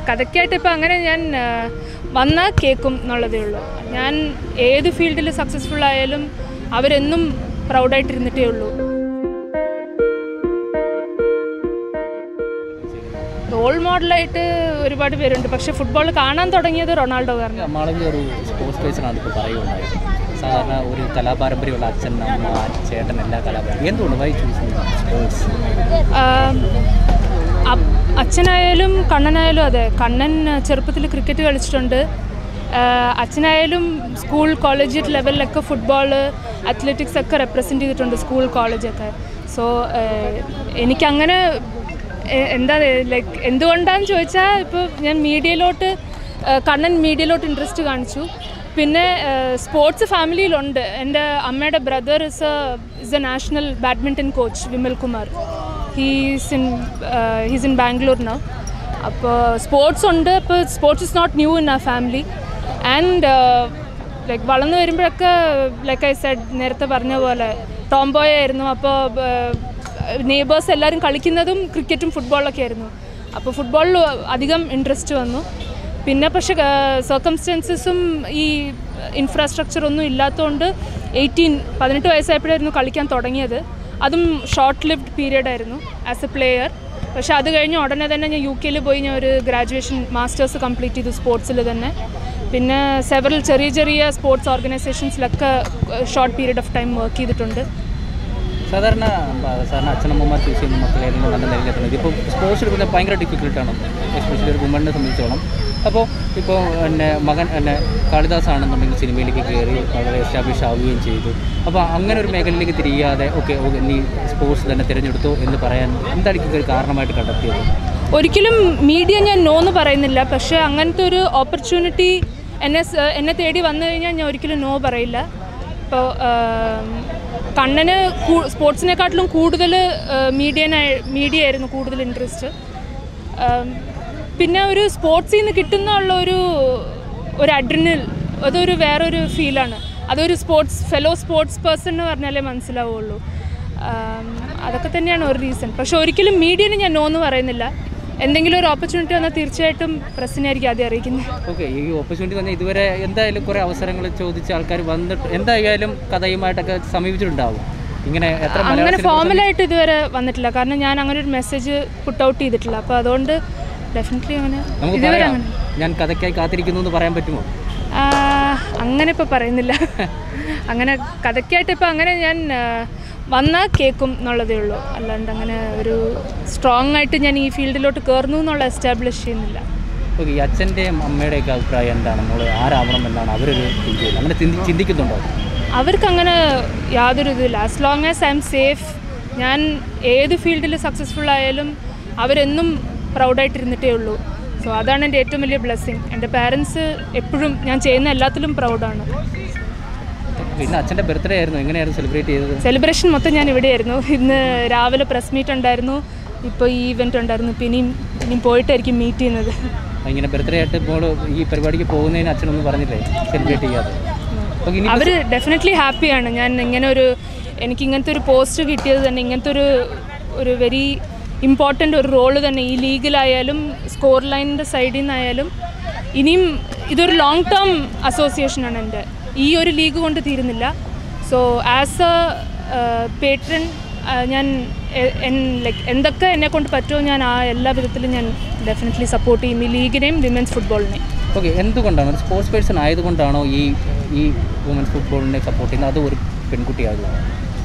കഥയ്ക്കായിട്ട് ഇപ്പം അങ്ങനെ ഞാൻ വന്നാൽ കേൾക്കും എന്നുള്ളതേ ഉള്ളൂ ഞാൻ ഏത് ഫീൽഡിൽ സക്സസ്ഫുൾ ആയാലും അവരെന്നും പ്രൗഡായിട്ടിരുന്നിട്ടേ ഉള്ളൂ റോൾ മോഡലായിട്ട് ഒരുപാട് പേരുണ്ട് പക്ഷെ ഫുട്ബോൾ കാണാൻ തുടങ്ങിയത് റൊണാൾഡോ കാരണം മാളവിക ഒരു സ്പോർട്സ് പേഴ്സണാണ് ഇപ്പോൾ പറയുകയുണ്ടായി സാധാരണ ഒരു കലാപാരമ്പര്യമുള്ള അച്ഛൻ അമ്മ ചേട്ടൻ എല്ലാ കലാപാരമ്പര്യം എന്തുകൊണ്ട് വൈ ചൂസ് സ്പോർട്സ് ആം, അപ്- അച്ഛനായാലും കണ്ണനായാലും അതെ കണ്ണൻ ചെറുപ്പത്തിൽ ക്രിക്കറ്റ് കളിച്ചിട്ടുണ്ട് ആ, അച്ഛനായാലും സ്കൂൾ കോളേജ് ലെവലിലൊക്കെ ഫുട്ബോൾ അത്ലറ്റിക്സ് ഒക്കെ റെപ്രസെൻ്റ് ചെയ്തിട്ടുണ്ട് സ്കൂൾ കോളേജൊക്കെ സോ എനിക്കങ്ങനെ എ- എന്താ ലൈക്ക് എന്തുകൊണ്ടാന്ന് ചോദിച്ചാൽ ഇപ്പോൾ ഞാൻ മീഡിയയിലോട്ട് ആ, കണ്ണൻ മീഡിയയിലോട്ട് ഇൻട്രസ്റ്റ് കാണിച്ചു പിന്നെ സ്പോർട്സ് ഫാമിലിയിലുണ്ട് എൻ്റെ അമ്മയുടെ brother is a is a national badminton coach Vimal Kumar he's in he's in Bangalore now അപ്പോൾ സ്പോർട്സ് ഉണ്ട് അപ്പോൾ sports is not new in a family and like വളർന്നു വരുമ്പോഴൊക്കെ ലൈക്ക് ഐ സെഡ് നേരത്തെ പറഞ്ഞ പോലെ ടോംബോയ് ആയിരുന്നു അപ്പോൾ നെയ്ബേഴ്സ് എല്ലാവരും കളിക്കുന്നതും ക്രിക്കറ്റും ഫുട്ബോളൊക്കെ ആയിരുന്നു അപ്പോൾ ഫുട്ബോളിൽ അധികം ഇൻട്രസ്റ്റ് വന്നു പിന്നെ പക്ഷേ സർക്കംസ്റ്റൻസസും ഈ ഇൻഫ്രാസ്ട്രക്ചർ ഒന്നും ഇല്ലാത്തതുകൊണ്ട് എയ്റ്റീൻ പതിനെട്ട് വയസ്സായപ്പോഴായിരുന്നു കളിക്കാൻ തുടങ്ങിയത് അതും ഷോർട്ട് ലിവ്ഡ് പീരീഡ് ആയിരുന്നു ആസ് എ പ്ലെയർ പക്ഷേ അത് കഴിഞ്ഞ് ഉടനെ തന്നെ ഞാൻ യു കെയിൽ പോയി ഞാൻ ഒരു ഗ്രാജുവേഷൻ മാസ്റ്റേഴ്സ് കംപ്ലീറ്റ് ചെയ്തു സ്പോർട്സിൽ തന്നെ പിന്നെ സെവറൽ ചെറിയ ചെറിയ സ്പോർട്സ് ഓർഗനൈസേഷൻസിലൊക്കെ short period of time work ചെയ്തിട്ടുണ്ട് സാധാരണ ആ, സാധാരണ അച്ഛനമ്മമാർ ചൂസ് ചെയ്യുന്ന മക്കളെ ഏതെങ്കിലും നല്ല നിലയിലെത്തുന്നത് ഇപ്പോൾ സ്പോർട്സ് എടുക്കുന്നത് ഭയങ്കര ഡിഫിക്കൽട്ടാണ് എസ്പെഷ്യലി ഒരു വുമണിനെ സംബന്ധിച്ചോളം അപ്പോൾ ഇപ്പോൾ എന്നെ മകൻ എന്നെ കാളിദാസ് ആണെന്നുണ്ടെങ്കിൽ സിനിമയിലേക്ക് കയറി വളരെ എസ്റ്റാബ്ലിഷ് ആവുകയും ചെയ്തു അപ്പോൾ അങ്ങനെ ഒരു മേഖലയിലേക്ക് തിരിയാതെ ഓക്കെ ഓക്കെ നീ സ്പോർട്സ് തന്നെ തിരഞ്ഞെടുത്തു എന്ന് പറയാൻ എന്തായിരിക്കും ഒരു കാരണമായിട്ട് കണ്ടെത്തിയത് ഒരിക്കലും മീഡിയ ഞാൻ നോ എന്ന് പറയുന്നില്ല പക്ഷേ അങ്ങനത്തെ ഒരു ഓപ്പർച്യൂണിറ്റി എന്നെ സ- എന്നെ തേടി വന്നു കഴിഞ്ഞാൽ ഞാൻ ഒരിക്കലും നോ പറയില്ല ഇപ്പോൾ കണ്ണന് കൂ- സ്പോർട്സിനെക്കാട്ടിലും കൂടുതൽ മീഡിയന മീഡിയ ആയിരുന്നു കൂടുതൽ ഇൻട്രസ്റ്റ് പിന്നെ ഒരു സ്പോർട്സിൽ നിന്ന് കിട്ടുന്ന ഉള്ള ഒരു ഒരു അഡ്രിനൽ അതൊരു വേറൊരു ഫീലാണ് അതൊരു സ്പോർട്സ് ഫെലോ സ്പോർട്സ് പേഴ്സൺ എന്ന് പറഞ്ഞാലേ മനസ്സിലാവുള്ളൂ ആം, അതൊക്കെ തന്നെയാണ് ഒരു റീസൺ പക്ഷെ ഒരിക്കലും മീഡിയന് ഞാൻ നോ എന്ന് പറയുന്നില്ല എന്തെങ്കിലും ഒരു ഓപ്പർച്യൂണിറ്റി വന്നാൽ തീർച്ചയായിട്ടും പ്രസ്സിനായിരിക്കും ആദ്യം അറിയിക്കുന്നത് ഓക്കെ ഈ ഓപ്പർച്യൂണിറ്റി തന്നെ ഇതുവരെ എന്തായാലും കുറേ അവസരങ്ങൾ ചോദിച്ച ആൾക്കാർ വന്നിട്ട് എന്തായാലും കഥയുമായിട്ടൊക്കെ സമീപിച്ചിട്ടുണ്ടാവും ഇങ്ങനെ എത്ര മലയാള അങ്ങനെ സിനിമ ഫോർമലായിട്ട് ഇതുവരെ വന്നിട്ടില്ല കാരണം ഞാൻ അങ്ങനെ ഒരു മെസ്സേജ് പുട്ട് ഔട്ട് ചെയ്തിട്ടില്ല അപ്പോൾ അതുകൊണ്ട് ഡെഫിനറ്റ്ലി അങ്ങനെ നമുക്ക് ഇതുവരെ പറയാം അങ്ങനെ ഞാൻ കഥയ്ക്കായി കാത്തിരിക്കുന്നു എന്ന് പറയാൻ പറ്റുമോ ആ, അങ്ങനെ ഇപ്പോൾ പറയുന്നില്ല അങ്ങനെ കഥയ്ക്കായിട്ട് ഇപ്പോൾ അങ്ങനെ ഞാൻ വന്നാൽ കേൾക്കും എന്നുള്ളതേ ഉള്ളൂ അല്ലാണ്ട് അങ്ങനെ ഒരു സ്ട്രോങ് ആയിട്ട് ഞാൻ ഈ ഫീൽഡിലോട്ട് കയറുന്നു എന്നുള്ള എസ്റ്റാബ്ലിഷ് ചെയ്യുന്നില്ല ഓക്കെ ഈ അച്ഛൻ്റെയും അമ്മയുടെയൊക്കെ അഭിപ്രായം എന്താണ് നമ്മൾ ആരാവണം എന്നാണ് അവരൊരു തിങ്ക് ചെയ്യുന്നത് അങ്ങനെ ചിന്തി- ചിന്തിക്കുന്നുണ്ടോ അവർക്ക് അങ്ങനെ യാതൊരു ഇതില്ല as long as I'm safe ഞാൻ ഏത് ഫീൽഡിൽ സക്സസ്ഫുൾ ആയാലും അവരെന്നും പ്രൗഡായിട്ടിരുന്നിട്ടേ ഉള്ളൂ സോ അതാണ് എൻ്റെ ഏറ്റവും വലിയ ബ്ലെസ്സിങ് എൻ്റെ പാരൻസ് എപ്പോഴും ഞാൻ ചെയ്യുന്ന എല്ലാത്തിലും പ്രൗഡാണ് ഇന്ന് അച്ഛൻ്റെ ബർത്ത്ഡേ ആയിരുന്നു എങ്ങനെയായിരുന്നു സെലിബ്രേറ്റ് ചെയ്തത് സെലിബ്രേഷൻ മൊത്തം ഞാൻ ഇവിടെയായിരുന്നു ഇന്ന് രാവിലെ പ്രസ് മീറ്റ് ഉണ്ടായിരുന്നു ഇപ്പോൾ ഈ ഇവൻ്റ് ഉണ്ടായിരുന്നു ഇപ്പോൾ ഇനിയും ഇനിയും പോയിട്ടായിരിക്കും മീറ്റ് ചെയ്യുന്നത് ഇങ്ങനെ ബർത്ത്ഡേ ആയിട്ട് ഇപ്പോൾ ഈ പരിപാടിക്ക് പോകുന്നതിന് അച്ഛനൊന്നും പറഞ്ഞില്ലേ സെലിബ്രേറ്റ് ചെയ്യാതെ അപ്പോൾ ഇനി അവർ ഡെഫിനറ്റ്ലി ഹാപ്പിയാണ് ഞാൻ ഇങ്ങനെ ഒരു എനിക്ക് ഇങ്ങനത്തെ ഒരു പോസ്റ്റ് കിട്ടിയത് തന്നെ ഇങ്ങനത്തെ ഒരു ഒരു വെരി ഇമ്പോർട്ടൻ്റ് ഒരു റോള് തന്നെ ഈ ലീഗിലായാലും സ്കോർ ലൈനിൻ്റെ സൈഡിൽ നിന്നായാലും ഇനിയും ഇതൊരു ലോങ് ടേം അസോസിയേഷനാണ് എൻ്റെ ഈ ഒരു ലീഗ് കൊണ്ട് തീരുന്നില്ല സോ ആസ് എ പേട്രൺ ഞാൻ ലൈക്ക് എന്തൊക്കെ എന്നെ കൊണ്ട് പറ്റുമോ ഞാൻ ആ എല്ലാ വിധത്തിലും ഞാൻ ഡെഫിനറ്റ്ലി സപ്പോർട്ട് ചെയ്യും ഈ ലീഗിനെയും വിമൻസ് ഫുട്ബോളിനെയും ഓക്കെ എന്തുകൊണ്ടാണ് ഒരു സ്പോർട്സ് പേഴ്സൺ ആയതുകൊണ്ടാണോ ഈ ഈ വുമൻസ് ഫുട്ബോളിനെ സപ്പോർട്ട് ചെയ്യുന്നത് അത് ഒരു പെൺകുട്ടിയാകുന്നത്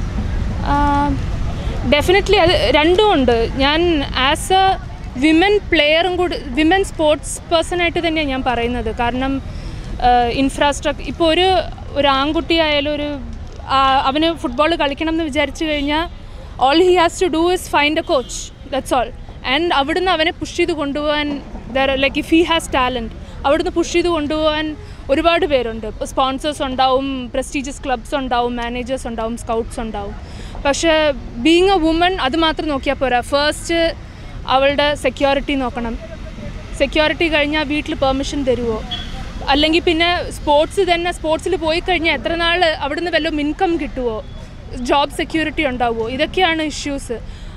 ഡെഫിനറ്റ്ലി അത് രണ്ടും ഉണ്ട് ഞാൻ ആസ് എ വിമൻ പ്ലെയറും കൂടി വിമൻ സ്പോർട്സ് പേഴ്സണായിട്ട് തന്നെയാണ് ഞാൻ പറയുന്നത് കാരണം ഇൻഫ്രാസ്ട്രക്ചർ ഇപ്പോൾ ഒരു ഒരു ആൺകുട്ടി ആയാലും ഒരു ആ, അവന് ഫുട്ബോൾ കളിക്കണം എന്ന് വിചാരിച്ചു കഴിഞ്ഞാൽ all he has to do is find a coach that's all and അവിടുന്ന് അവനെ പുഷ് ചെയ്ത് കൊണ്ടുപോകാൻ like if he has talent അവിടുന്ന് പുഷ് ചെയ്ത് കൊണ്ടുപോകാൻ ഒരുപാട് പേരുണ്ട് സ്പോൺസേഴ്സ് ഉണ്ടാവും പ്രസ്റ്റീജിയസ് ക്ലബ്സ് ഉണ്ടാവും മാനേജേഴ്സ് ഉണ്ടാവും സ്കൗട്ട്സ് ഉണ്ടാവും പക്ഷേ ബീങ് എ വുമൺ അത് മാത്രം നോക്കിയാൽ പോരാ ഫസ്റ്റ് അവളുടെ സെക്യൂരിറ്റി നോക്കണം സെക്യൂരിറ്റി കഴിഞ്ഞാൽ വീട്ടിൽ പെർമിഷൻ തരുമോ അല്ലെങ്കിൽ പിന്നെ സ്പോർട്സ് തന്നെ സ്പോർട്സിൽ പോയി കഴിഞ്ഞാൽ എത്ര നാൾ അവിടുന്ന് വല്ലതും ഇൻകം കിട്ടുമോ ജോബ് സെക്യൂരിറ്റി ഉണ്ടാവുമോ ഇതൊക്കെയാണ് ഇഷ്യൂസ്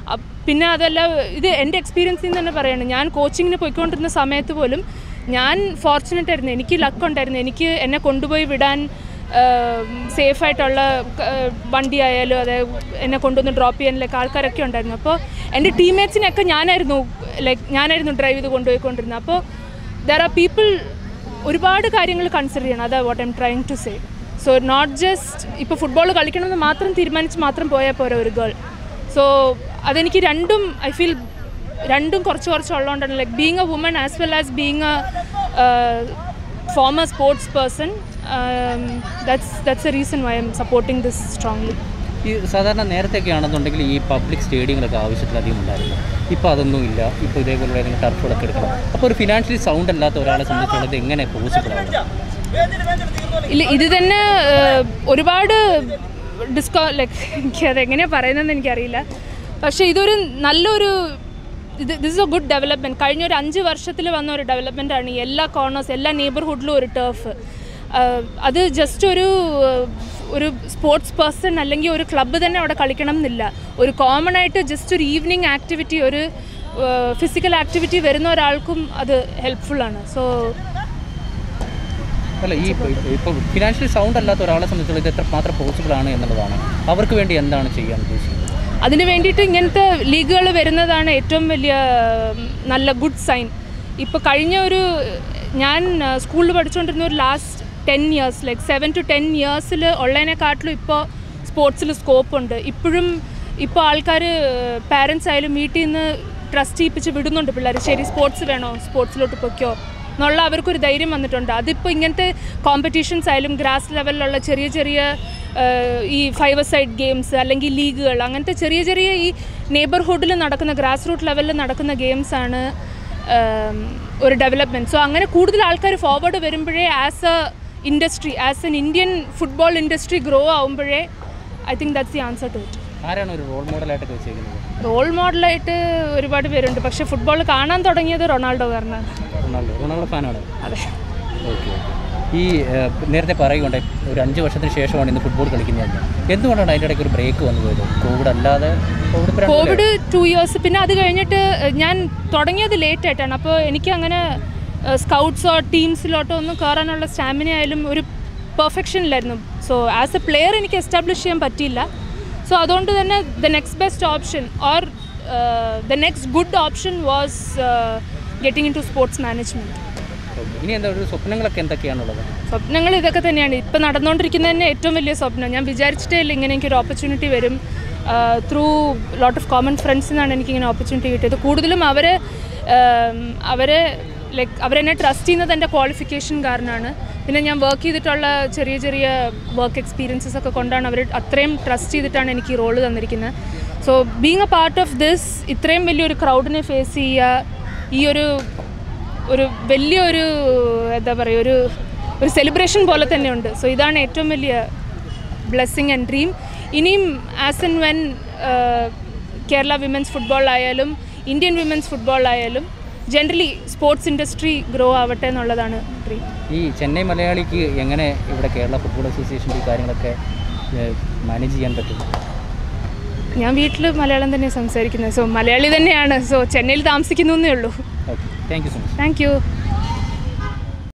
പിന്നെ അതല്ല ഇത് എൻ്റെ എക്സ്പീരിയൻസിൽ നിന്ന് തന്നെ പറയാണ് ഞാൻ കോച്ചിങ്ങിന് പോയിക്കൊണ്ടിരുന്ന സമയത്ത് പോലും ഞാൻ ഫോർച്ചുനേറ്റ് ആയിരുന്നു എനിക്ക് ലക്ക് ഉണ്ടായിരുന്നു എനിക്ക് എന്നെ കൊണ്ടുപോയി വിടാൻ സേഫ് ആയിട്ടുള്ള വണ്ടി ആയാലും അതെ എന്നെ കൊണ്ടുവന്ന് ഡ്രോപ്പ് ചെയ്യാനൊക്കെ ആൾക്കാരൊക്കെ ഉണ്ടായിരുന്നു അപ്പോൾ എൻ്റെ ടീംമേറ്റ്സിനെയൊക്കെ ഞാനായിരുന്നു ലൈക്ക് ഞാനായിരുന്നു ഡ്രൈവ് ചെയ്ത് കൊണ്ടുപോയിക്കൊണ്ടിരുന്നത് അപ്പോൾ ദർ ആർ പീപ്പിൾ ഒരുപാട് കാര്യങ്ങൾ കൺസിഡർ ചെയ്യണം അതാ what I'm trying to say so not just ഇപ്പോൾ ഫുട്ബോൾ കളിക്കണമെന്ന് മാത്രം തീരുമാനിച്ച് മാത്രം പോയാൽ പോരാ ഒരു ഗേൾ സോ അതെനിക്ക് രണ്ടും ഐ ഫീൽ രണ്ടും കുറച്ച് കുറച്ച് ഉള്ളതുകൊണ്ടാണ് like being a woman as well as being a former sports person that's that's a reason why I'm supporting this strongly ഈ സാധാരണ നേരത്തെയൊക്കെ ആണെന്നുണ്ടെങ്കിൽ ഈ പബ്ലിക് സ്റ്റേഡിയങ്ങളൊക്കെ ആവശ്യത്തിലധികം ഉണ്ടായിരുന്നു ഇപ്പോൾ അതൊന്നും ഇല്ല ഇപ്പോൾ ഇതേപോലുള്ള ഏതെങ്കിലും ടർഫുകളൊക്കെ എടുക്കണം അപ്പോൾ ഒരു ഫിനാൻഷ്യലി സൗണ്ട് അല്ലാത്ത ഒരാളെ സംബന്ധിച്ചുള്ളത് എങ്ങനെ പോസിബിൾ ആണ് ഇല്ല ഇത് തന്നെ ഏഹ്, ഒരുപാട് ഡിസ്കോ ലൈക്ക് എനിക്ക് അതെങ്ങനെയാണ് പറയുന്നതെന്ന് എനിക്കറിയില്ല പക്ഷേ ഇതൊരു നല്ലൊരു ഇത് this is a good development കഴിഞ്ഞ ഒരു അഞ്ച് വർഷത്തിൽ വന്ന ഒരു ഡെവലപ്മെൻ്റ് ആണ് ഈ എല്ലാ കോർണേഴ്സ് എല്ലാ നെയ്ബർഹുഡിലും ഒരു ടേഫ് അത് ജസ്റ്റ് ഒരു ഏഹ്, ഒരു സ്പോർട്സ് പേഴ്സൺ അല്ലെങ്കിൽ ഒരു ക്ലബ്ബ് തന്നെ അവിടെ കളിക്കണം എന്നില്ല ഒരു കോമൺ ആയിട്ട് ജസ്റ്റ് ഒരു ഈവനിങ് ആക്ടിവിറ്റി ഒരു ഫിസിക്കൽ ആക്ടിവിറ്റി വരുന്ന ഒരാൾക്കും അത് ഹെൽപ്ഫുള്ളാണ് സോ അല്ല ഈ ഇപ്പോൾ ഫിനാൻഷ്യലി സൗണ്ട് അല്ലാത്ത ഒരാളെ സംബന്ധിച്ചുള്ള ഇത് എത്രമാത്രം പോസിബിൾ ആണ് എന്നുള്ളതാണ് അവർക്ക് വേണ്ടി എന്താണ് ചെയ്യാൻ ഉദ്ദേശിക്കുന്നത് അതിന് വേണ്ടിയിട്ട് ഇങ്ങനത്തെ ലീഗുകൾ വരുന്നതാണ് ഏറ്റവും വലിയ ഉം, നല്ല ഗുഡ് സൈൻ ഇപ്പോൾ കഴിഞ്ഞ ഒരു ഞാൻ സ്കൂളിൽ പഠിച്ചുകൊണ്ടിരുന്ന ഒരു last ten years like seven to ten ഇയേഴ്സിൽ ഉള്ളതിനെക്കാട്ടിലും ഇപ്പോൾ സ്പോർട്സിൽ സ്കോപ്പ് ഉണ്ട് ഇപ്പോഴും ഇപ്പോൾ ആൾക്കാർ പാരൻസ് ആയാലും വീട്ടിൽ നിന്ന് ട്രസ്റ്റ് ചെയ്യിപ്പിച്ച് വിടുന്നുണ്ട് പിള്ളേർ ശരി സ്പോർട്സ് വേണോ സ്പോർട്സിലോട്ട് പൊയ്ക്കോ എന്നുള്ള അവർക്കൊരു ധൈര്യം വന്നിട്ടുണ്ട് അതിപ്പോൾ ഇങ്ങനത്തെ കോമ്പറ്റീഷൻസ് ആയാലും ഗ്രാസ് ലെവലിലുള്ള ചെറിയ ചെറിയ ഏഹ്, ഈ ഫൈവ് സൈഡ് ഗെയിംസ് അല്ലെങ്കിൽ ലീഗുകൾ അങ്ങനത്തെ ചെറിയ ചെറിയ ഈ നെയ്ബർഹുഡിൽ നടക്കുന്ന ഗ്രാസ് റൂട്ട് ലെവലിൽ നടക്കുന്ന ഗെയിംസാണ് ഒരു ഡെവലപ്മെൻറ്റ് സോ അങ്ങനെ കൂടുതൽ ആൾക്കാർ ഫോർവേഡ് വരുമ്പോഴേ as a industry as an Indian football industry grow ആവുമ്പോഴേ I think that's the answer to it ആരാണ് ഒരു റോൾ മോഡലായിട്ടൊക്കെ വെച്ചേക്കുന്നത് റോൾ മോഡലായിട്ട് ഒരുപാട് പേരുണ്ട് പക്ഷേ ഫുട്ബോൾ കാണാൻ തുടങ്ങിയത് റൊണാൾഡോ കാരണമാണ് റൊണാൾഡോ റൊണാൾഡോ ഫാനാണ് അതെ ഓക്കെ ഈ ഏഹ്, നേരത്തെ പറയുകയുണ്ടായി ഒരു അഞ്ച് വർഷത്തിന് ശേഷമാണ് ഇന്ന് ഫുട്ബോൾ കളിക്കുന്നത് എന്തുകൊണ്ടാണ് അതിൻ്റെ ഇടയ്ക്ക് ഒരു ബ്രേക്ക് വന്നു പോയത് കോവിഡ് അല്ലാതെ കോവിഡ് ഇപ്പം രണ്ട് കോവിഡ് ടു ഇയേഴ്സ് പിന്നെ അത് കഴിഞ്ഞിട്ട് ഞാൻ തുടങ്ങിയത് ലേറ്റ് ആയിട്ടാണ് അപ്പോൾ എനിക്ക് അങ്ങനെ സ്കൗട്ട്സോ ടീംസിലോട്ടോ ഒന്നും കയറാനുള്ള സ്റ്റാമിന ആയാലും ഒരു പെർഫെക്ഷൻ ഇല്ലായിരുന്നു സോ ആസ് എ പ്ലെയർ എനിക്ക് എസ്റ്റാബ്ലിഷ് ചെയ്യാൻ പറ്റിയില്ല സോ അതുകൊണ്ട് തന്നെ the next best option or the next good option was getting into sports management okay. ഇനി എന്താ ഒരു സ്വപ്നങ്ങളൊക്കെ എന്തൊക്കെയാണുള്ളത് സ്വപ്നങ്ങൾ ഇതൊക്കെ തന്നെയാണ് ഇപ്പം നടന്നുകൊണ്ടിരിക്കുന്നത് തന്നെ ഏറ്റവും വലിയ സ്വപ്നം ഞാൻ വിചാരിച്ചിട്ടേ ഇല്ല ഇങ്ങനെ എനിക്കൊരു ഓപ്പർച്യൂണിറ്റി വരും ത്രൂ ലോട്ട് ഓഫ് കോമൺ ഫ്രണ്ട്സിൽ നിന്നാണ് എനിക്കിങ്ങനെ ഓപ്പർച്യൂണിറ്റി കിട്ടിയത് കൂടുതലും അവർ അവരെ ലൈക്ക് അവരെന്നെ ട്രസ്റ്റ് ചെയ്യുന്നത് എൻ്റെ ക്വാളിഫിക്കേഷൻ കാരണമാണ് പിന്നെ ഞാൻ വർക്ക് ചെയ്തിട്ടുള്ള ചെറിയ ചെറിയ വർക്ക് എക്സ്പീരിയൻസസ് ഒക്കെ കൊണ്ടാണ് അവർ അത്രയും ട്രസ്റ്റ് ചെയ്തിട്ടാണ് എനിക്ക് ഈ റോള് തന്നിരിക്കുന്നത് so being a part of this ഇത്രയും വലിയൊരു ക്രൗഡിനെ ഫേസ് ചെയ്യുക ഈ ഒരു ഒരു വലിയൊരു എന്താ പറയുക ഒരു ഒരു സെലിബ്രേഷൻ പോലെ തന്നെയുണ്ട് സോ ഇതാണ് ഏറ്റവും വലിയ ബ്ലെസ്സിങ് ആൻഡ് ഡ്രീം ഇനിയും as and when Kerala women's football ആയാലും ഇന്ത്യൻ വിമൻസ് ഫുട്ബോൾ ആയാലും ജനറലി സ്പോർട്സ് ഇൻഡസ്ട്രി ഗ്രോ ആവട്ടെ എന്നുള്ളതാണ് ഡ്രീം ഈ ചെന്നൈ മലയാളിക്ക് എങ്ങനെ ഇവിടെ കേരള ഫുട്ബോൾ അസോസിയേഷൻ്റെ ഈ കാര്യങ്ങളൊക്കെ മാനേജ് ചെയ്യാൻ പറ്റും ഞാൻ വീട്ടിൽ മലയാളം തന്നെ സംസാരിക്കുന്നത് സോ മലയാളി തന്നെയാണ് സോ ചെന്നൈയിൽ താമസിക്കുന്നു എന്നേ ഉള്ളൂ okay thank you so much thank U